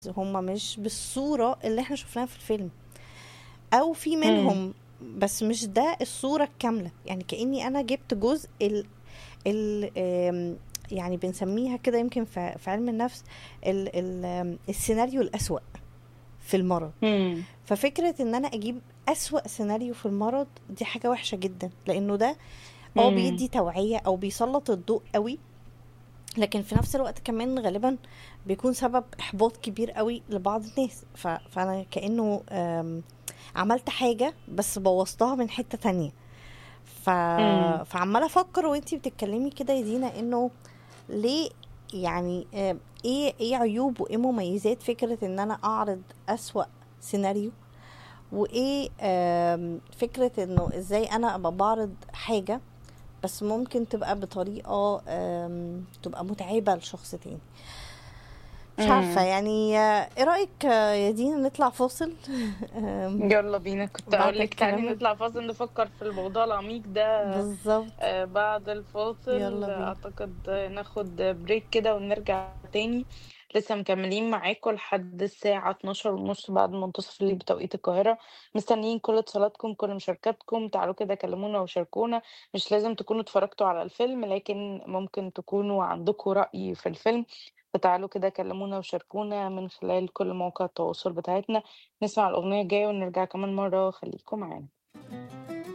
هم مش بالصورة اللي احنا شفناها في الفيلم او في إمم. منهم بس مش ده الصورة الكاملة يعني كأني انا جبت جزء ال ال آم، يعني بنسميها كده يمكن في في علم النفس ال ال آم، السيناريو الأسوأ في المرض إمم. ففكرة ان انا اجيب أسوأ سيناريو في المرض دي حاجة وحشة جدا لانه ده اه إمم. بيدي توعية او بيسلط الضوء قوي لكن في نفس الوقت كمان غالبا بيكون سبب احباط كبير قوي لبعض الناس ف... فانا كانه آم، عملت حاجه بس بوظتها من حته تانية ف... إمم. فعماله افكر وانتي بتتكلمي كده يا دينا انه ليه يعني آم، ايه ايه عيوب وايه مميزات فكره ان انا اعرض اسوأ سيناريو وايه آم، فكره انه ازاي انا ابقى بعرض حاجه بس ممكن تبقى بطريقة آم، تبقى متعبة لشخص تاني مش عارفة إمم. يعني آه، ايه رأيك آه، يا دينا نطلع فاصل آم، يلا بينا كنت بعد اقول لك تعالي الكلام نطلع فاصل نفكر في الموضوع العميق ده بالظبط آه، بعد الفاصل يلا بينا اعتقد ناخد بريك كده ونرجع تاني لسه مكملين معاكم لحد الساعة 12 ونص بعد منتصف الليل بتوقيت القاهرة مستنيين كل اتصالاتكم كل مشاركاتكم تعالوا كده كلمونا وشاركونا مش لازم تكونوا اتفرجتوا على الفيلم لكن ممكن تكونوا عندكم رأي في الفيلم فتعالوا كده كلمونا وشاركونا من خلال كل مواقع التواصل بتاعتنا نسمع الأغنية الجاية ونرجع كمان مرة خليكم معانا